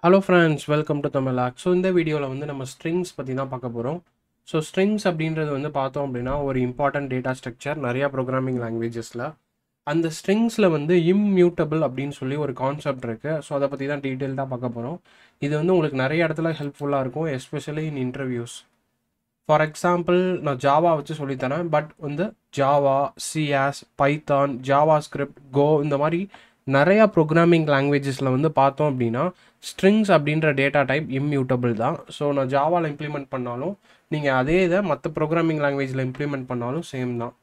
hello friends welcome to தமிழாக் so இந்த வீடியோவில் வந்து நம்ம ஸ்ட்ரிங்ஸ் பற்றி தான் பார்க்க போகிறோம் ஸோ ஸ்ட்ரிங்ஸ் அப்படின்றது வந்து பார்த்தோம் அப்படின்னா ஒரு இம்பார்ட்டன்ட் டேட்டா ஸ்ட்ரக்சர் நிறையா ப்ரோக்ராமிங் லாங்குவேஜஸில் அந்த ஸ்ட்ரிங்ஸில் வந்து இம்மியூட்டபிள் அப்படின்னு சொல்லி ஒரு கான்செப்ட் இருக்குது ஸோ அதை பற்றி தான் டீட்டெயில்டாக பார்க்க போகிறோம் இது வந்து உங்களுக்கு நிறைய இடத்துல ஹெல்ப்ஃபுல்லாக இருக்கும் especially in interviews for example நான் ஜாவா வச்சு சொல்லித்தரேன் பட் வந்து ஜாவா சியாஸ் பைத்தான் ஜாவா ஸ்கிரிப்ட் கோ இந்த மாதிரி நிறையா ப்ரோக்ராமிங் லாங்குவேஜஸில் வந்து பார்த்தோம் அப்படின்னா ஸ்ட்ரிங்ஸ் அப்படின்ற டேட்டா டைப் இம்மியூட்டபிள் தான் ஸோ நான் ஜாவாவில் இம்ப்ளிமெண்ட் பண்ணாலும் நீங்கள் அதே இதை மற்ற ப்ரோக்ராமிங் லாங்குவேஜில் இம்ப்ளிமெண்ட் பண்ணாலும் சேம் தான்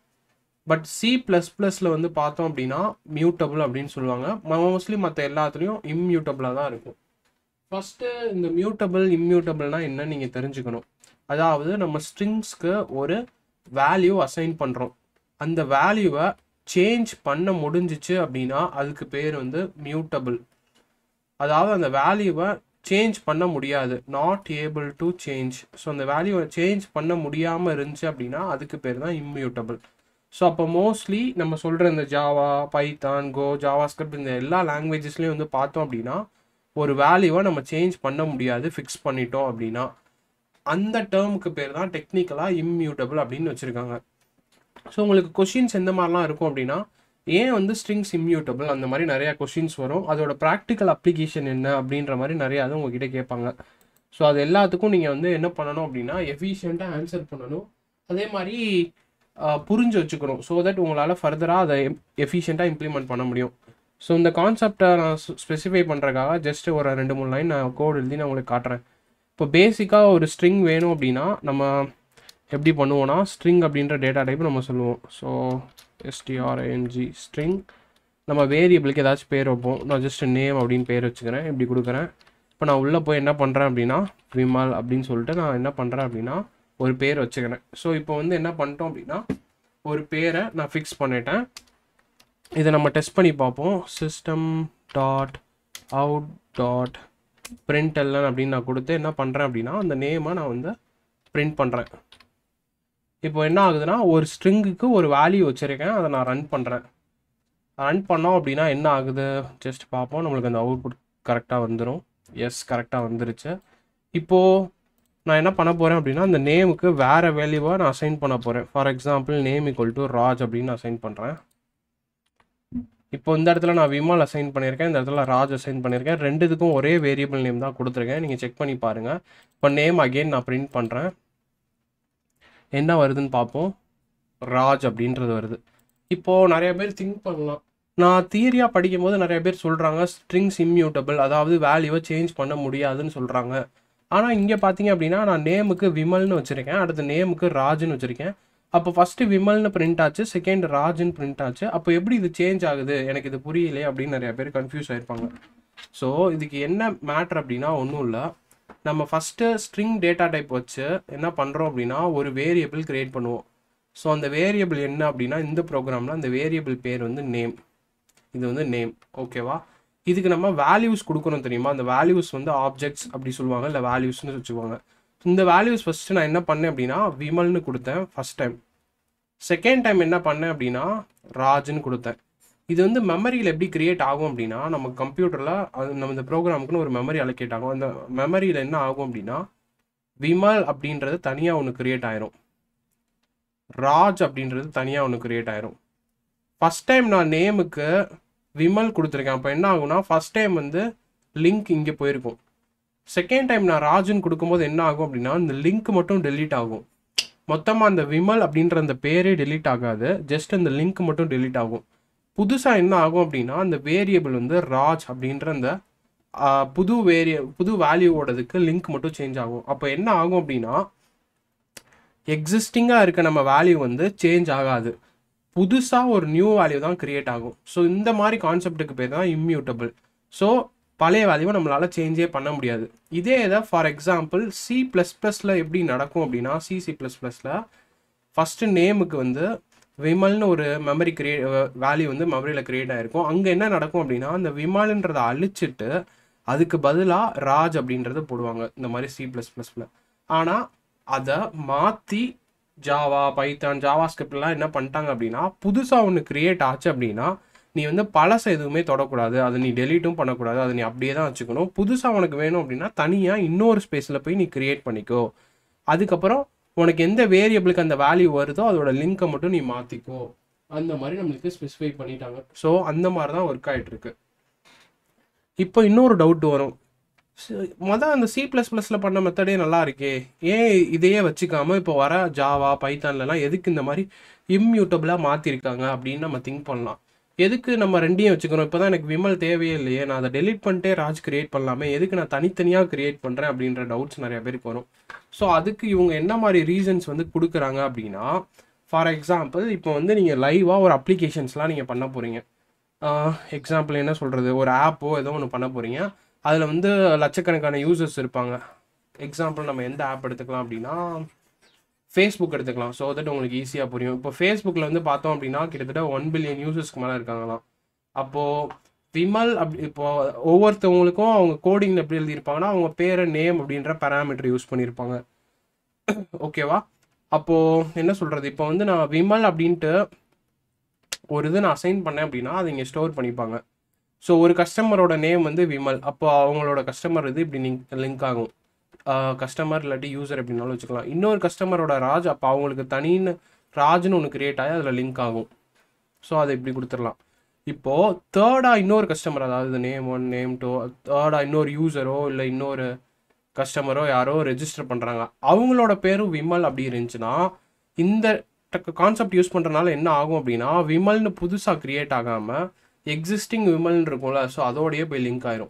பட் சி ப்ளஸ் ப்ளஸில் வந்து பார்த்தோம் அப்படின்னா மியூட்டபிள் அப்படின்னு சொல்லுவாங்க மோஸ்ட்லி மற்ற எல்லாத்துலேயும் இம்மியூட்டபிளாக தான் இருக்கும் ஃபஸ்ட்டு இந்த மியூட்டபிள் இம்மியூட்டபிள்னா என்ன நீங்கள் தெரிஞ்சுக்கணும் அதாவது நம்ம ஸ்ட்ரிங்ஸ்க்கு ஒரு வேல்யூ அசைன் பண்ணுறோம் அந்த வேல்யூவை சேஞ்ச் பண்ண முடிஞ்சிச்சு அப்படின்னா அதுக்கு பேர் வந்து மியூட்டபிள் அதாவது அந்த வேல்யூவை சேஞ்ச் பண்ண முடியாது not able to change so அந்த வேல்யூவை சேஞ்ச் பண்ண முடியாமல் இருந்துச்சு அப்படின்னா அதுக்கு பேர் தான் இம்மியூட்டபிள் ஸோ அப்போ மோஸ்ட்லி நம்ம சொல்கிற இந்த Java Python Go JavaScript இந்த எல்லா லாங்குவேஜஸ்லேயும் வந்து பார்த்தோம் அப்படின்னா ஒரு வேல்யூவை நம்ம சேஞ்ச் பண்ண முடியாது ஃபிக்ஸ் பண்ணிட்டோம் அப்படின்னா அந்த டேர்முக்கு பேர் தான் டெக்னிக்கலாக இம்மியூட்டபிள் அப்படின்னு வச்சுருக்காங்க ஸோ உங்களுக்கு கொஷின்ஸ் எந்த மாதிரிலாம் இருக்கும் அப்படின்னா ஏன் வந்து ஸ்ட்ரிங்ஸ் இம்மியூட்டபிள் அந்த மாதிரி நிறையா கொஷின்ஸ் வரும் அதோட ப்ராக்டிக்கல் அப்ளிகேஷன் என்ன அப்படின்ற மாதிரி நிறையா அது உங்ககிட்ட கேட்பாங்க ஸோ அது எல்லாத்துக்கும் நீங்கள் வந்து என்ன பண்ணணும் அப்படின்னா எஃபிஷியண்ட்டாக ஆன்சர் பண்ணணும் அதே மாதிரி புரிஞ்சு வச்சுக்கணும் ஸோ தட் உங்களால் ஃபர்தராக அதை எஃபிஷியண்ட்டாக இம்ப்ளிமெண்ட் பண்ண முடியும் ஸோ இந்த கான்செப்டை நான் ஸ்பெசிஃபை பண்ணுறதுக்காக ஜஸ்ட் ஒரு ரெண்டு மூணு லைன் நான் கோட் எழுதி நான் உங்களுக்கு காட்டுறேன் இப்போ பேசிக்காக ஒரு ஸ்ட்ரிங் வேணும் அப்படின்னா நம்ம எப்படி பண்ணுவோம்னா ஸ்ட்ரிங் அப்படின்ற டேட்டா டைப் நம்ம சொல்லுவோம் ஸோ எஸ்டிஆர்என்ஜி ஸ்ட்ரிங் நம்ம வேரியபிளுக்கு ஏதாச்சும் பேர் வைப்போம் நான் ஜஸ்ட் நேம் அப்படின்னு பேர் வச்சுக்கிறேன் இப்படி கொடுக்குறேன் இப்போ நான் உள்ளே போய் என்ன பண்ணுறேன் அப்படின்னா விமல் அப்படின்னு சொல்லிட்டு நான் என்ன பண்ணுறேன் அப்படின்னா ஒரு பேர் வச்சுக்கிறேன் ஸோ இப்போ வந்து என்ன பண்ணிட்டோம் அப்படின்னா ஒரு பேரை நான் ஃபிக்ஸ் பண்ணிட்டேன் இதை நம்ம டெஸ்ட் பண்ணி பார்ப்போம் system dot out dot print எல்லாம் அப்படின்னு நான் கொடுத்து என்ன பண்ணுறேன் அப்படின்னா அந்த நேமை நான் வந்து பிரிண்ட் பண்ணுறேன் இப்போ என்ன ஆகுதுன்னா ஒரு ஸ்ட்ரிங்குக்கு ஒரு வேல்யூ வச்சுருக்கேன் அதை நான் ரன் பண்ணுறேன் ரன் பண்ணோம் அப்படின்னா என்ன ஆகுது ஜஸ்ட் பார்ப்போம் நம்மளுக்கு அந்த அவுட்புட் கரெக்டாக வந்துடும் எஸ் கரெக்டாக வந்துருச்சு இப்போது நான் என்ன பண்ண போகிறேன் அப்படின்னா அந்த நேமுக்கு வேறு வேல்யூவாக நான் அசைன் பண்ண போகிறேன் for example name equal to Raj அப்படின்னு அசைன் பண்ணுறேன் இப்போ இந்த இடத்துல நான் விமல் அசைன் பண்ணியிருக்கேன் இந்த இடத்துல ராஜ் அசைன் பண்ணியிருக்கேன் ரெண்டு இதுக்கும் ஒரே வேரியபிள் நேம் தான் கொடுத்துருக்கேன் நீங்கள் செக் பண்ணி பாருங்கள் இப்போ நேம் அகெயின் நான் பிரிண்ட் பண்ணுறேன் என்ன வருதுன்னு பார்ப்போம் ராஜ் அப்படின்றது வருது இப்போது நிறைய பேர் திங்க் பண்ணலாம் நான் தியரியாக படிக்கும்போது நிறைய பேர் சொல்கிறாங்க ஸ்ட்ரிங்ஸ் இம்மியூட்டபிள் அதாவது வேல்யூவை சேஞ்ச் பண்ண முடியாதுன்னு சொல்கிறாங்க ஆனால் இங்கே பார்த்தீங்க அப்படின்னா நான் நேமுக்கு விமல்னு வச்சுருக்கேன் அடுத்து நேமுக்கு ராஜ்னு வச்சுருக்கேன் அப்போ ஃபஸ்ட்டு விமல்னு பிரிண்ட் ஆச்சு செகண்ட் ராஜ்னு பிரிண்ட் ஆச்சு அப்போ எப்படி இது சேஞ்ச் ஆகுது எனக்கு இது புரியலையே அப்படின்னு நிறைய பேர் கன்ஃபியூஸ் ஆயிருப்பாங்க ஸோ இதுக்கு என்ன மேட்ரு அப்படின்னா ஒன்றும் இல்லை நம்ம ஃபஸ்ட்டு ஸ்ட்ரிங் டேட்டா டைப் வச்சு என்ன பண்ணுறோம் அப்படின்னா ஒரு வேரியபிள் க்ரியேட் பண்ணுவோம் ஸோ அந்த வேரியபிள் என்ன அப்படின்னா இந்த ப்ரோக்ராமில் அந்த வேரியபிள் பேர் வந்து நேம் இது வந்து நேம் ஓகேவா இதுக்கு நம்ம வேல்யூஸ் கொடுக்கணும் தெரியுமா அந்த வேல்யூஸ் வந்து ஆப்ஜெக்ட்ஸ் அப்படி சொல்லுவாங்க இல்லை வேல்யூஸ்னு வச்சுக்குவாங்க இந்த வேல்யூஸ் ஃபஸ்ட்டு நான் என்ன பண்ணேன் அப்படின்னா விமல்னு கொடுத்தேன் ஃபஸ்ட் டைம் செகண்ட் டைம் என்ன பண்ணேன் அப்படின்னா ராஜ்னு கொடுத்தேன் இது வந்து மெமரியில் எப்படி கிரியேட் ஆகும் அப்படின்னா நம்ம கம்ப்யூட்டரில் அது நம்ம இந்த ப்ரோக்ராமுக்குன்னு ஒரு மெமரி அலோகேட் ஆகும் அந்த மெமரியில் என்ன ஆகும் அப்படின்னா விமல் அப்படின்றது தனியாக ஒன்று கிரியேட் ஆயிரும் ராஜ் அப்படின்றது தனியாக ஒன்று கிரியேட் ஆயிரும் ஃபஸ்ட் டைம் நான் நேமுக்கு விமல் கொடுத்துருக்கேன் அப்போ என்ன ஆகும்னா ஃபஸ்ட் டைம் வந்து லிங்க் இங்கே போயிருக்கும் செகண்ட் டைம் நான் ராஜுன்னு கொடுக்கும்போது என்ன ஆகும் அப்படின்னா இந்த லிங்க் மட்டும் டெலீட் ஆகும் மொத்தமாக அந்த விமல் அப்படின்ற அந்த பேரே டெலீட் ஆகாது ஜஸ்ட் அந்த லிங்க் மட்டும் டெலீட் ஆகும் புதுசாக என்ன ஆகும் அப்படின்னா அந்த வேரியபிள் வந்து ராஜ் அப்படின்ற அந்த புது வேரிய புது வேல்யூவோடதுக்கு லிங்க் மட்டும் சேஞ்ச் ஆகும் அப்போ என்ன ஆகும் அப்படின்னா எக்ஸிஸ்டிங்காக இருக்க நம்ம வேல்யூ வந்து சேஞ்ச் ஆகாது புதுசாக ஒரு நியூ வேல்யூ தான் கிரியேட் ஆகும் ஸோ இந்த மாதிரி கான்செப்ட்டுக்கு பேர் தான் இம்மியூட்டபிள் ஸோ பழைய வேல்யூவை நம்மளால் சேஞ்சே பண்ண முடியாது இதே இதை ஃபார் எக்ஸாம்பிள் சி ப்ளஸ் ப்ளஸில் எப்படி நடக்கும் அப்படின்னா சி சி ப்ளஸ் ப்ளஸில் ஃபஸ்ட்டு நேமுக்கு வந்து விமல்னு ஒரு மெமரி கிரியே வேல்யூ வந்து மெமரியில் கிரியேட் ஆகிருக்கும் அங்கே என்ன நடக்கும் அப்படின்னா அந்த விமல்ன்றதை அழிச்சிட்டு அதுக்கு பதிலாக ராஜ் அப்படின்றத போடுவாங்க இந்த மாதிரி சி ப்ளஸ் ப்ளஸில் ஆனால் அதை மாற்றி ஜாவா பைத்தான் ஜாவா ஸ்கிரிப்ட்லாம் என்ன பண்ணிட்டாங்க அப்படின்னா புதுசாக ஒன்று கிரியேட் ஆச்சு அப்படின்னா நீ வந்து பழசை எதுவுமே தொடக்கூடாது அதை நீ டெலீட்டும் பண்ணக்கூடாது அதை நீ அப்படியே தான் வச்சுக்கணும் புதுசாக உனக்கு வேணும் அப்படின்னா தனியாக இன்னொரு ஸ்பேஸில் போய் நீ கிரியேட் பண்ணிக்கோ அதுக்கப்புறம் உனக்கு எந்த வேரியபிளுக்கு அந்த வேல்யூ வருதோ அதோட லிங்க்கை மட்டும் நீ மாற்றிக்கோ அந்த மாதிரி நம்மளுக்கு ஸ்பெசிஃபை பண்ணிட்டாங்க ஸோ அந்த மாதிரி தான் ஒர்க் ஆகிட்டு இருக்கு இப்போ இன்னொரு டவுட் வரும் ச- மொதல் அந்த சி ப்ளஸ் ப்ளஸில் பண்ண மெத்தடே நல்லா இருக்கே ஏன் இதையே வச்சுக்காம இப்போ வர ஜாவா பைத்தான்லலாம் எதுக்கு இந்த மாதிரி இம்யூட்டபிளாக மாற்றிருக்காங்க அப்படின்னு நம்ம திங்க் பண்ணலாம் எதுக்கு நம்ம ரெண்டையும் வச்சுக்கிறோம் இப்போ தான் எனக்கு விமல் தேவையே இல்லையே நான் அதை டெலீட் பண்ணிட்டே ராஜ் கிரியேட் பண்ணலாமே எதுக்கு நான் தனித்தனியாக கிரியேட் பண்ணுறேன் அப்படின்ற டவுட்ஸ் நிறைய பேருக்கு வரும் ஸோ அதுக்கு இவங்க என்ன மாதிரி ரீசன்ஸ் வந்து கொடுக்குறாங்க அப்படின்னா ஃபார் எக்ஸாம்பிள் இப்போ வந்து நீங்கள் லைவாக ஒரு அப்ளிகேஷன்ஸ்லாம் நீங்கள் பண்ண போகிறீங்க எக்ஸாம்பிள் என்ன சொல்கிறது ஒரு ஆப்போ ஏதோ ஒன்று பண்ண போகிறீங்க அதில் வந்து லட்சக்கணக்கான யூசர்ஸ் இருப்பாங்க எக்ஸாம்பிள் நம்ம எந்த ஆப் எடுத்துக்கலாம் அப்படின்னா ஃபேஸ்புக் எடுத்துக்கலாம் ஸோ தட் உங்களுக்கு ஈஸியாக புரியும் இப்போ ஃபேஸ்புக்கில் வந்து பார்த்தோம் அப்படின்னா கிட்டத்தட்ட ஒன் பில்லியன் யூசர்ஸ்க்கு மேலே இருக்காங்களாம் அப்போது விமல் அப்படி இப்போ ஒவ்வொருத்தவங்களுக்கும் அவங்க கோடிங்கில் எப்படி எழுதியிருப்பாங்கன்னா அவங்க பேரை நேம் அப்படின்ற பேராமீட்டர் யூஸ் பண்ணியிருப்பாங்க ஓகேவா அப்போது என்ன சொல்கிறது இப்போ வந்து நான் விமல் அப்படின்ட்டு ஒரு இது நான் அசைன் பண்ணேன் அப்படின்னா அதை இங்கே ஸ்டோர் பண்ணிப்பாங்க ஸோ ஒரு கஸ்டமரோட நேம் வந்து விமல் அப்போ அவங்களோட கஸ்டமர் இது இப்படி லிங்க் லிங்க் ஆகும் கஸ்டமர் இல்லாட்டி யூசர் எப்படினாலும் வச்சுக்கலாம் இன்னொரு கஸ்டமரோட ராஜ் அப்போ அவங்களுக்கு தனின்னு ராஜ்னு ஒன்று கிரியேட் ஆகி அதில் லிங்க் ஆகும் ஸோ அதை இப்படி கொடுத்துடலாம் இப்போது தேர்டாக இன்னொரு கஸ்டமர் அதாவது நேம் ஒன் நேம் டூ தேர்டாக இன்னொரு யூசரோ இல்லை இன்னொரு கஸ்டமரோ யாரோ ரெஜிஸ்டர் பண்ணுறாங்க அவங்களோட பேரும் விமல் அப்படி இருந்துச்சுன்னா இந்த கான்செப்ட் யூஸ் பண்ணுறனால என்ன ஆகும் அப்படின்னா விமல்னு புதுசாக கிரியேட் ஆகாமல் எக்ஸிஸ்டிங் விமல்னு இருக்கும்ல ஸோ அதோடயே போய் லிங்க் ஆயிரும்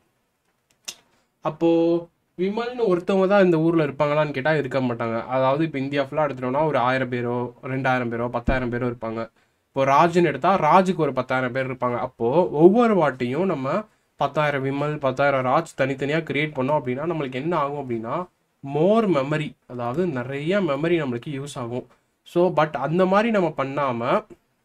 அப்போது விமல்னு ஒருத்தவங்க தான் இந்த ஊரில் இருப்பாங்களான்னு கேட்டால் இருக்க மாட்டாங்க அதாவது இப்போ இந்தியா ஃபுல்லாக எடுத்துட்டோம்னா ஒரு ஆயிரம் பேரோ ரெண்டாயிரம் பேரோ பத்தாயிரம் பேரோ இருப்பாங்க இப்போ ராஜுன்னு எடுத்தால் ராஜுக்கு ஒரு பத்தாயிரம் பேர் இருப்பாங்க அப்போது ஒவ்வொரு வாட்டியும் நம்ம பத்தாயிரம் விமல் பத்தாயிரம் ராஜ் தனித்தனியாக கிரியேட் பண்ணோம் அப்படின்னா நம்மளுக்கு என்ன ஆகும் அப்படின்னா மோர் மெமரி அதாவது நிறைய மெமரி நம்மளுக்கு யூஸ் ஆகும் ஸோ பட் அந்த மாதிரி நம்ம பண்ணாமல்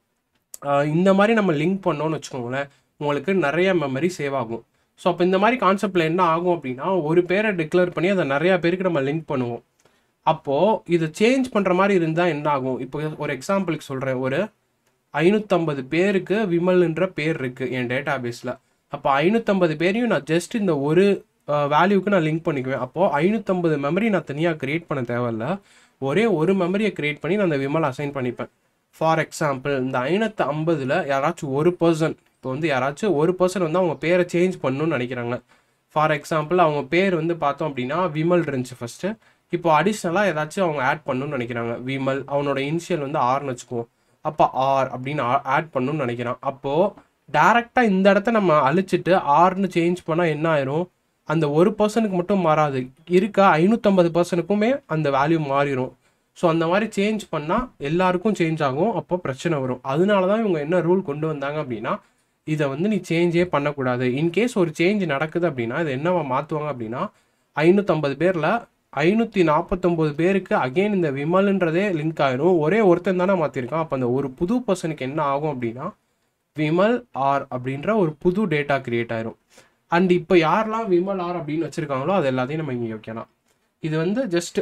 இந்த மாதிரி நம்ம லிங்க் பண்ணோம்னு வச்சுக்கோங்களேன் உங்களுக்கு நிறைய மெமரி சேவ் ஆகும் ஸோ அப்போ இந்த மாதிரி கான்செப்டில் என்ன ஆகும் அப்படின்னா ஒரு பேரை டிக்ளேர் பண்ணி அதை நிறையா பேருக்கு நம்ம லிங்க் பண்ணுவோம் அப்போது இதை சேஞ்ச் பண்ணுற மாதிரி இருந்தால் என்ன ஆகும் இப்போ ஒரு எக்ஸாம்பிளுக்கு சொல்கிறேன் ஒரு ஐநூற்றம்பது பேருக்கு விமல்ன்ற பேர் இருக்குது என் டேட்டா பேஸில் அப்போ ஐநூற்றம்பது பேரையும் நான் ஜஸ்ட் இந்த ஒரு வேல்யூக்கு நான் லிங்க் பண்ணிக்குவேன் அப்போது ஐநூற்றம்பது மெமரி நான் தனியாக க்ரியேட் பண்ண தேவையில்ல ஒரே ஒரு மெமரியை க்ரியேட் பண்ணி நான் அந்த விமல் அசைன் பண்ணிப்பேன் ஃபார் எக்ஸாம்பிள் இந்த ஐநூற்றி ஐம்பதில் யாராச்சும் ஒரு பர்சன் இப்போ வந்து யாராச்சும் ஒரு பர்சன் வந்து அவங்க பேரை சேஞ்ச் பண்ணணும்னு நினைக்கிறாங்க ஃபார் எக்ஸாம்பிள் அவங்க பேர் வந்து பார்த்தோம் அப்படின்னா விமல் இருந்துச்சு ஃபஸ்ட்டு இப்போ அடிஷ்னலாக ஏதாச்சும் அவங்க ஆட் பண்ணணும்னு நினைக்கிறாங்க விமல் அவனோட இனிஷியல் வந்து ஆர்னு வச்சுக்குவோம் அப்போ ஆர் அப்படின்னு ஆட் பண்ணணும்னு நினைக்கிறான் அப்போது டேரெக்டாக இந்த இடத்த நம்ம அழிச்சிட்டு ஆர்னு சேஞ்ச் பண்ணால் என்ன ஆயிரும் அந்த ஒரு பர்சனுக்கு மட்டும் மாறாது இருக்க ஐநூற்றம்பது பர்சனுக்குமே அந்த வேல்யூ மாறிடும் ஸோ அந்த மாதிரி சேஞ்ச் பண்ணால் எல்லாருக்கும் சேஞ்ச் ஆகும் அப்போ பிரச்சனை வரும் அதனால தான் இவங்க என்ன ரூல் கொண்டு வந்தாங்க அப்படின்னா இதை வந்து நீ சேஞ்சே பண்ணக்கூடாது இன்கேஸ் ஒரு சேஞ்ச் நடக்குது அப்படின்னா இதை என்னவா மாற்றுவாங்க அப்படின்னா ஐநூற்றம்பது பேரில் ஐநூற்றி நாற்பத்தொம்போது பேருக்கு அகெயின் இந்த விமல்ன்றதே லிங்க் ஆயிரும் ஒரே ஒருத்தன் தானே மாற்றிருக்கான் அப்போ அந்த ஒரு புது பர்சனுக்கு என்ன ஆகும் அப்படின்னா விமல் ஆர் அப்படின்ற ஒரு புது டேட்டா கிரியேட் ஆயிரும் அண்ட் இப்போ யாரெல்லாம் விமல் ஆர் அப்படின்னு வச்சுருக்காங்களோ அது எல்லாத்தையும் நம்ம இங்கே வைக்கலாம் இது வந்து ஜஸ்ட்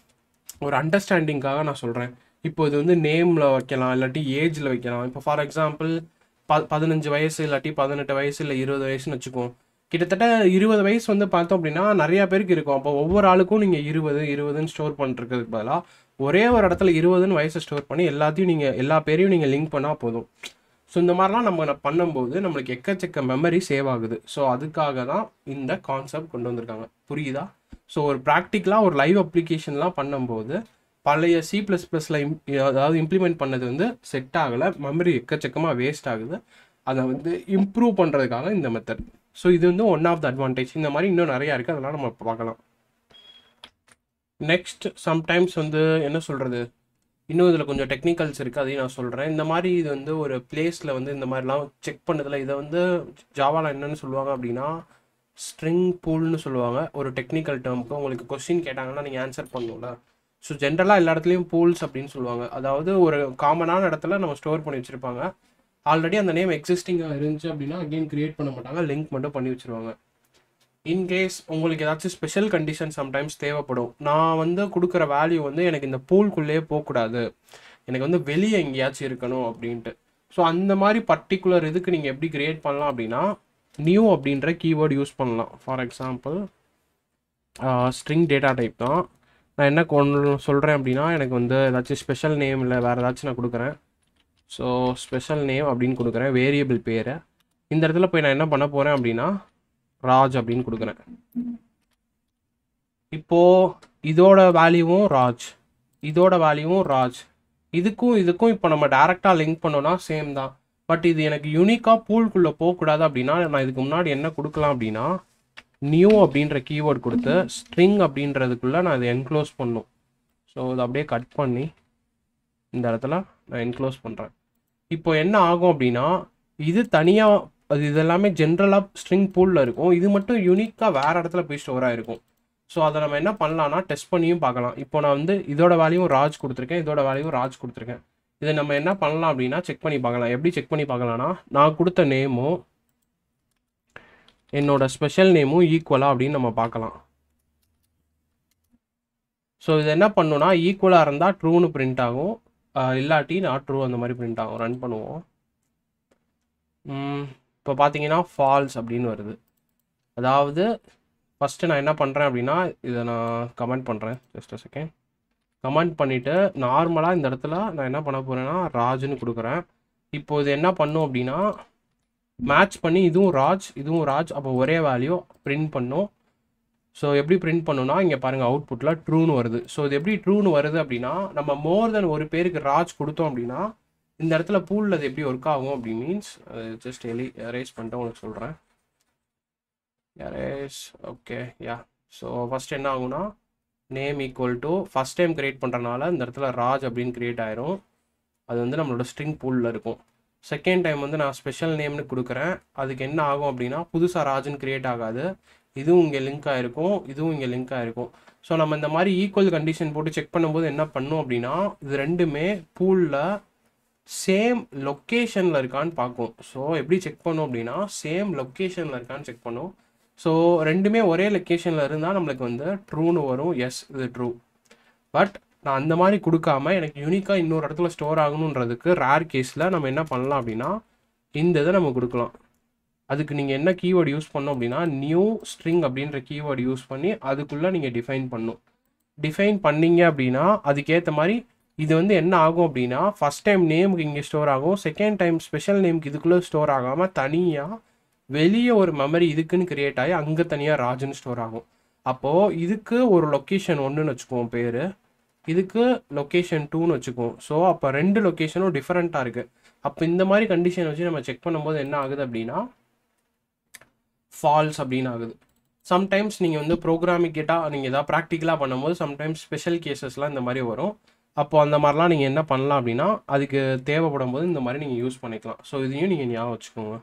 ஒரு அண்டர்ஸ்டாண்டிங்காக நான் சொல்கிறேன் இப்போ இது வந்து நேமில் வைக்கலாம் இல்லாட்டி ஏஜில் வைக்கலாம் இப்போ ஃபார் எக்ஸாம்பிள் ப பதினஞ்சு வயசு இல்லாட்டி பதினெட்டு வயசு இல்லை இருபது வயசுன்னு வச்சுக்குவோம் கிட்டத்தட்ட இருபது வயசு வந்து பார்த்தோம் அப்படின்னா நிறையா பேருக்கு இருக்கும் அப்போ ஒவ்வொரு ஆளுக்கும் நீங்கள் இருபது இருபதுன்னு ஸ்டோர் பண்ணுறதுக்கு பதிலாக ஒரே ஒரு இடத்துல இருபதுன்னு வயசை ஸ்டோர் பண்ணி எல்லாத்தையும் நீங்கள் எல்லா பேரையும் நீங்கள் லிங்க் பண்ணால் போதும் ஸோ இந்த மாதிரிலாம் நம்ம பண்ணும்போது நம்மளுக்கு எக்கச்சக்க மெமரி சேவ் ஆகுது ஸோ அதுக்காக தான் இந்த கான்செப்ட் கொண்டு வந்திருக்காங்க புரியுதா ஸோ ஒரு ப்ராக்டிக்கலாக ஒரு லைவ் அப்ளிகேஷன்லாம் பண்ணும்போது பழைய சி ப்ளஸ் ப்ளஸில் அதாவது இம்ப்ளிமெண்ட் பண்ணது வந்து செட் ஆகலை மெமரி எக்கச்சக்கமாக வேஸ்ட் ஆகுது அதை வந்து இம்ப்ரூவ் பண்ணுறதுக்காக இந்த மெத்தட் ஸோ இது வந்து ஒன் ஆஃப் த அட்வான்டேஜ் இந்த மாதிரி இன்னும் நிறையா இருக்குது அதெல்லாம் நம்ம பார்க்கலாம் நெக்ஸ்ட் சம்டைம்ஸ் வந்து என்ன சொல்கிறது இன்னும் இதில் கொஞ்சம் டெக்னிக்கல்ஸ் இருக்குது அதையும் நான் சொல்கிறேன் இந்த மாதிரி இது வந்து ஒரு பிளேஸில் வந்து இந்த மாதிரிலாம் செக் பண்ணதில் இதை வந்து ஜாவாவில் என்னென்னு சொல்லுவாங்க அப்படின்னா ஸ்ட்ரிங் பூல்னு சொல்லுவாங்க ஒரு டெக்னிக்கல் டேர்முக்கு உங்களுக்கு கொஸ்டின் கேட்டாங்கன்னா நீங்கள் ஆன்சர் பண்ணணும்ல ஸோ ஜென்ரலாக எல்லா இடத்துலையும் பூல்ஸ் அப்படின்னு சொல்லுவாங்க அதாவது ஒரு காமனான இடத்துல நம்ம ஸ்டோர் பண்ணி வச்சுருப்பாங்க ஆல்ரெடி அந்த நேம் எக்ஸிஸ்டிங்காக இருந்துச்சு அப்படின்னா அகெயின் கிரியேட் பண்ண மாட்டாங்க லிங்க் மட்டும் பண்ணி வச்சுருவாங்க இன்கேஸ் உங்களுக்கு ஏதாச்சும் ஸ்பெஷல் கண்டிஷன் சம்டைம்ஸ் தேவைப்படும் நான் வந்து கொடுக்குற வேல்யூ வந்து எனக்கு இந்த பூல்குள்ளேயே போகக்கூடாது எனக்கு வந்து வெளியே எங்கேயாச்சும் இருக்கணும் அப்படின்ட்டு ஸோ அந்த மாதிரி பர்டிகுலர் இதுக்கு நீங்கள் எப்படி கிரியேட் பண்ணலாம் அப்படின்னா நியூ அப்படின்ற கீவேர்டு யூஸ் பண்ணலாம் for example string data type தான் நான் என்ன கொண்டு சொல்கிறேன் அப்படின்னா எனக்கு வந்து ஏதாச்சும் ஸ்பெஷல் நேம் இல்லை வேறு ஏதாச்சும் நான் கொடுக்குறேன் ஸோ ஸ்பெஷல் நேம் அப்படின்னு கொடுக்குறேன் வேரியபிள் பேரை இந்த இடத்துல போய் நான் என்ன பண்ண போகிறேன் அப்படின்னா ராஜ் அப்படின்னு கொடுக்குறேன் இப்போது இதோட வேல்யூவும் ராஜ் இதோட வேல்யூவும் ராஜ் இதுக்கும் இதுக்கும் இப்போ நம்ம டேரெக்டாக லிங்க் பண்ணோன்னா சேம் தான் பட் இது எனக்கு யூனிக்காக பூல்குள்ளே போகக்கூடாது அப்படின்னா நான் இதுக்கு முன்னாடி என்ன கொடுக்கலாம் அப்படின்னா நியூ அப்படின்ற கீவேர்ட் கொடுத்து ஸ்ட்ரிங் அப்படின்றதுக்குள்ளே நான் இதை என்க்ளோஸ் பண்ணும் ஸோ இதை அப்படியே கட் பண்ணி இந்த இடத்துல நான் என்க்ளோஸ் பண்ணுறேன் இப்போ என்ன ஆகும் அப்படின்னா இது தனியாக அது இதெல்லாமே ஜென்ரலாக ஸ்ட்ரிங் பூலில் இருக்கும் இது மட்டும் யூனிக்காக வேறு இடத்துல போய் ஸ்டோர் ஆகிருக்கும் ஸோ அதை நம்ம என்ன பண்ணலாம்னா டெஸ்ட் பண்ணியும் பார்க்கலாம் இப்போ நான் வந்து இதோட வேல்யூவும் ராஜ் கொடுத்துருக்கேன் இதோட வேல்யூவும் ராஜ் கொடுத்துருக்கேன் இதை நம்ம என்ன பண்ணலாம் அப்படின்னா செக் பண்ணி பார்க்கலாம் எப்படி செக் பண்ணி பார்க்கலாம்னா நான் கொடுத்த நேமும் என்னோட ஸ்பெஷல் நேமும் ஈக்குவலா அப்படின்னு நம்ம பார்க்கலாம் ஸோ இது என்ன பண்ணுன்னா ஈக்குவலாக இருந்தால் ட்ரூன்னு பிரிண்ட் ஆகும் ஆஹ் இல்லாட்டி நாட் ட்ரூ அந்த மாதிரி பிரிண்ட் ஆகும் ரன் பண்ணுவோம் இப்போ பார்த்தீங்கன்னா ஃபால்ஸ் அப்படின்னு வருது அதாவது ஃபஸ்ட்டு நான் என்ன பண்ணுறேன் அப்படின்னா இதை நான் கமெண்ட் பண்ணுறேன் ஜஸ்ட் அ செகண்ட் கமெண்ட் பண்ணிவிட்டு நார்மலாக இந்த இடத்துல நான் என்ன பண்ண போகிறேன்னா ராஜ்னு கொடுக்குறேன் இப்போ இது என்ன பண்ணும் அப்படின்னா மேட்ச் பண்ணி இதுவும் ராஜ் இதுவும் ராஜ் அப்போ ஒரே வேல்யூ பிரிண்ட் பண்ணும் ஸோ எப்படி பிரிண்ட் பண்ணுன்னா இங்கே பாருங்கள் அவுட்புட்டில் ட்ரூன்னு வருது ஸோ இது எப்படி ட்ரூன்னு வருது அப்படின்னா நம்ம மோர் தென் ஒரு பேருக்கு ராஜ் கொடுத்தோம் அப்படின்னா இந்த இடத்துல பூலில் அது எப்படி ஒர்க் ஆகும் அப்படி மீன்ஸ் ஜஸ்ட் எலி எரேஸ் பண்ணிட்டு உங்களுக்கு சொல்கிறேன் erase okay yeah so first என்ன ஆகும்னா name equal to first time create பண்ணுறனால இந்த இடத்துல ராஜ் அப்படின்னு கிரியேட் ஆயிரும் அது வந்து நம்மளோட ஸ்ட்ரிங் பூலில் இருக்கும் செகண்ட் டைம் வந்து நான் ஸ்பெஷல் நேம்னு கொடுக்குறேன் அதுக்கு என்ன ஆகும் அப்படின்னா புதுசாக ராஜன் கிரியேட் ஆகாது இதுவும் இங்கே லிங்க் ஆகிருக்கும் இதுவும் இங்கே லிங்க் ஆகிருக்கும் ஸோ நம்ம இந்த மாதிரி ஈக்குவல் கண்டிஷன் போட்டு செக் பண்ணும்போது என்ன பண்ணும் அப்படின்னா இது ரெண்டுமே பூலில் சேம் லொக்கேஷனில் இருக்கான்னு பார்க்கும் ஸோ எப்படி செக் பண்ணும் அப்படின்னா சேம் லொக்கேஷனில் இருக்கான்னு செக் பண்ணும் ஸோ ரெண்டுமே ஒரே லொக்கேஷனில் இருந்தால் நம்மளுக்கு வந்து ட்ரூன்னு வரும் எஸ் இது ட்ரூ பட் நான் அந்த மாதிரி கொடுக்காம எனக்கு யூனிக்காக இன்னொரு இடத்துல ஸ்டோர் ஆகணுன்றதுக்கு ரேர் கேஸில் நம்ம என்ன பண்ணலாம் அப்படின்னா இந்த இதை நம்ம கொடுக்கலாம் அதுக்கு நீங்கள் என்ன கீவேர்டு யூஸ் பண்ணோம் அப்படின்னா நியூ ஸ்ட்ரிங் அப்படின்ற கீவேர்டு யூஸ் பண்ணி அதுக்குள்ளே நீங்கள் டிஃபைன் பண்ணும் டிஃபைன் பண்ணீங்க அப்படின்னா அதுக்கேற்ற மாதிரி இது வந்து என்ன ஆகும் அப்படின்னா ஃபஸ்ட் டைம் நேமுக்கு இங்கே ஸ்டோர் ஆகும் செகண்ட் டைம் ஸ்பெஷல் நேமுக்கு இதுக்குள்ளே ஸ்டோர் ஆகாமல் தனியாக வெளியே ஒரு மெமரி இதுக்குன்னு கிரியேட் ஆகி அங்கே தனியாக ராஜன் ஸ்டோர் ஆகும் அப்போது இதுக்கு ஒரு லொக்கேஷன் ஒன்றுன்னு வச்சுக்குவோம் பேர் இதுக்கு லொக்கேஷன் டூன்னு வச்சுக்குவோம் ஸோ அப்போ ரெண்டு லொக்கேஷனும் டிஃப்ரெண்ட்டாக இருக்குது அப்போ இந்த மாதிரி கண்டிஷன் வச்சு நம்ம செக் பண்ணும்போது என்ன ஆகுது அப்படின்னா ஃபால்ஸ் அப்படின்னு ஆகுது சம்டைம்ஸ் நீங்கள் வந்து ப்ரோக்ராமிங் கேட்டால் நீங்கள் எதாவது ப்ராக்டிக்கலாக பண்ணும்போது சம்டைம்ஸ் ஸ்பெஷல் கேசஸ்லாம் இந்த மாதிரி வரும் அப்போ அந்த மாதிரிலாம் நீங்கள் என்ன பண்ணலாம் அப்படின்னா அதுக்கு தேவைப்படும் போது இந்த மாதிரி நீங்கள் யூஸ் பண்ணிக்கலாம் ஸோ இதையும் நீங்கள் ஞாபகம் வச்சுக்கோங்க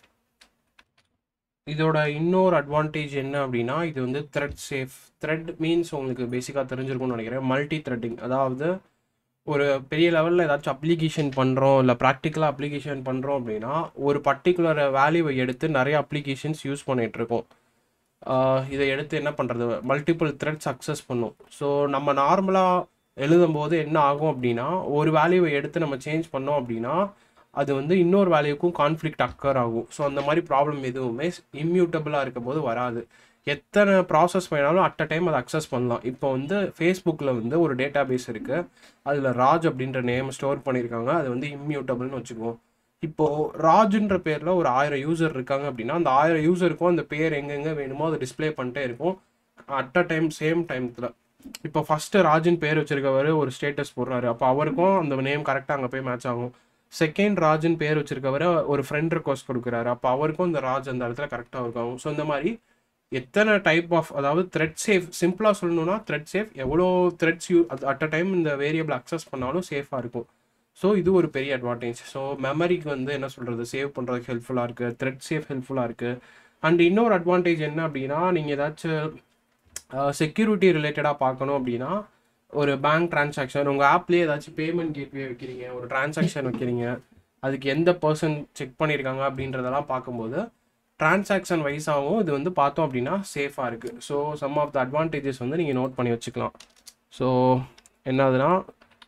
இதோட இன்னொரு அட்வான்டேஜ் என்ன அப்படின்னா இது வந்து த்ரெட் சேஃப் த்ரெட் மீன்ஸ் உங்களுக்கு பேசிக்காக தெரிஞ்சிருக்கும்னு நினைக்கிறேன் மல்டி த்ரெட்டிங் அதாவது ஒரு பெரிய லெவலில் ஏதாச்சும் அப்ளிகேஷன் பண்ணுறோம் இல்லை ப்ராக்டிக்கலாக அப்ளிகேஷன் பண்ணுறோம் அப்படின்னா ஒரு பர்டிகுலர் வேல்யூவை எடுத்து நிறைய அப்ளிகேஷன்ஸ் யூஸ் பண்ணிகிட்ருக்கோம் இதை எடுத்து என்ன பண்ணுறது மல்டிபிள் த்ரெட்ஸ் அக்சஸ் பண்ணும் ஸோ நம்ம நார்மலாக எழுதும்போது என்ன ஆகும் அப்படின்னா ஒரு வேல்யூவை எடுத்து நம்ம சேஞ்ச் பண்ணோம் அப்படின்னா அது வந்து இன்னொரு வேல்யூக்கும் கான்ஃப்ளிக்ட் அக்கர் ஆகும் ஸோ அந்த மாதிரி ப்ராப்ளம் எதுவுமே இம்யூட்டபிளாக இருக்கும் போது வராது எத்தனை ப்ராசஸ் வேணாலும் அட் அ டைம் அதை அக்சஸ் பண்ணலாம் இப்போ வந்து ஃபேஸ்புக்கில் வந்து ஒரு டேட்டா பேஸ் இருக்குது அதில் ராஜ் அப்படின்ற நேம் ஸ்டோர் பண்ணியிருக்காங்க அது வந்து இம்யூட்டபிள்னு வச்சுக்குவோம் இப்போது ராஜுன்ற பேரில் ஒரு ஆயிரம் யூசர் இருக்காங்க அப்படின்னா அந்த ஆயிரம் யூசருக்கும் அந்த பேர் எங்கெங்கே வேணுமோ அதை டிஸ்ப்ளே பண்ணிட்டே இருக்கும் அட் அ டைம் சேம் டைமத்தில் இப்போ ஃபஸ்ட்டு ராஜின் பேர் வச்சிருக்கவர் ஒரு ஸ்டேட்டஸ் போடுறாரு அப்போ அவருக்கும் அந்த நேம் கரெக்டாக அங்கே போய் மேட்ச் ஆகும் செகண்ட் ராஜின் பேர் வச்சிருக்கவர் ஒரு ஃப்ரெண்ட் ரிக்வஸ்ட் கொடுக்குறாரு அப்போ அவருக்கும் இந்த ராஜ் அந்த இடத்துல கரெக்டாக இருக்கும் ஸோ இந்த மாதிரி எத்தனை டைப் ஆஃப் அதாவது த்ரெட் சேஃப் சிம்பிளாக சொல்லணும்னா த்ரெட் சேஃப் எவ்வளோ threads you at a time இந்த வேரியபிள் அக்சஸ் பண்ணாலும் சேஃபாக இருக்கும் ஸோ இது ஒரு பெரிய அட்வான்டேஜ் ஸோ மெமரிக்கு வந்து என்ன சொல்கிறது சேவ் பண்ணுறதுக்கு ஹெல்ப்ஃபுல்லாக இருக்குது த்ரெட் சேஃப் ஹெல்ப்ஃபுல்லாக இருக்குது அண்ட் இன்னொரு அட்வான்டேஜ் என்ன அப்படின்னா நீங்கள் ஏதாச்சும் செக்யூரிட்டி ரிலேட்டடாக பார்க்கணும் அப்படின்னா ஒரு பேங்க் டிரான்சாக்ஷன் உங்கள் ஆப்லேயே ஏதாச்சும் பேமெண்ட் கேட்வே வைக்கிறீங்க ஒரு டிரான்சாக்ஷன் வைக்கிறீங்க அதுக்கு எந்த பர்சன் செக் பண்ணியிருக்காங்க அப்படின்றதெல்லாம் பார்க்கும்போது டிரான்சாக்ஷன் வைஸாகவும் இது வந்து பார்த்தோம் அப்படின்னா சேஃபாக இருக்குது so some of the advantages வந்து நீங்கள் நோட் பண்ணி வச்சுக்கலாம் ஸோ என்னதுன்னா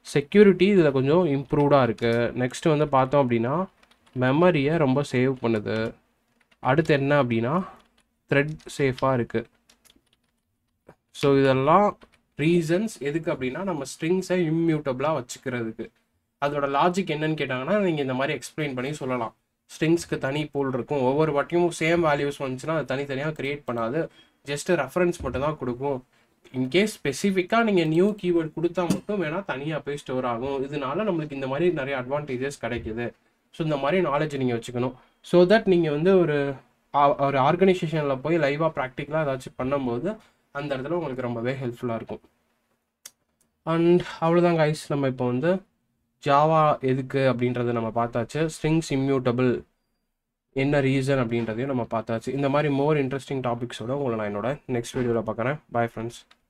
செக்யூரிட்டி இதில் கொஞ்சம் இம்ப்ரூவ்டாக இருக்குது நெக்ஸ்ட் வந்து பார்த்தோம் அப்படின்னா மெமரியை ரொம்ப சேவ் பண்ணுது அடுத்து என்ன அப்படின்னா த்ரெட் சேஃபாக இருக்குது ஸோ இதெல்லாம் ரீசன்ஸ் எதுக்கு அப்படின்னா நம்ம ஸ்ட்ரிங்ஸை இம்மியூட்டபிளாக வச்சுக்கிறதுக்கு அதோட லாஜிக் என்னன்னு கேட்டாங்கன்னா நீங்கள் இந்த மாதிரி எக்ஸ்பிளைன் பண்ணி சொல்லலாம் ஸ்ட்ரிங்ஸ்க்கு தனி பூல் இருக்கும் ஒவ்வொரு வாட்டியும் சேம் வேல்யூஸ் வந்துச்சுன்னா அது தனித்தனியாக க்ரியேட் பண்ணாது ஜஸ்ட் ரெஃபரன்ஸ் மட்டும் தான் கொடுக்கும் இன்கேஸ் ஸ்பெசிஃபிக்காக நீங்கள் நியூ கீவேர்ட் கொடுத்தா மட்டும் வேணால் தனியாக போய் ஸ்டோர் ஆகும் இதனால நம்மளுக்கு இந்த மாதிரி நிறைய அட்வான்டேஜஸ் கிடைக்குது ஸோ இந்த மாதிரி நாலேஜ் நீங்கள் வச்சுக்கணும் ஸோ தட் நீங்கள் வந்து ஒரு ஆ- ஒரு ஆர்கனைசேஷனில் போய் லைவாக ப்ராக்டிக்கலாக ஏதாச்சும் பண்ணும்போது அந்த இடத்துல உங்களுக்கு ரொம்பவே ஹெல்ப்ஃபுல்லாக இருக்கும் அண்ட் அவ்வளோதான் கைஸ் நம்ம இப்போ வந்து ஜாவா எதுக்கு அப்படின்றத நம்ம பார்த்தாச்சு ஸ்ட்ரிங்ஸ் இம்யூட்டபிள் என்ன ரீசன் அப்படின்றதையும் நம்ம பார்த்தாச்சு இந்த மாதிரி மோர் இன்ட்ரெஸ்டிங் டாபிக்ஸோட உங்களை நான் என்னோட நெக்ஸ்ட் வீடியோவில் பார்க்குறேன் பை ஃப்ரெண்ட்ஸ்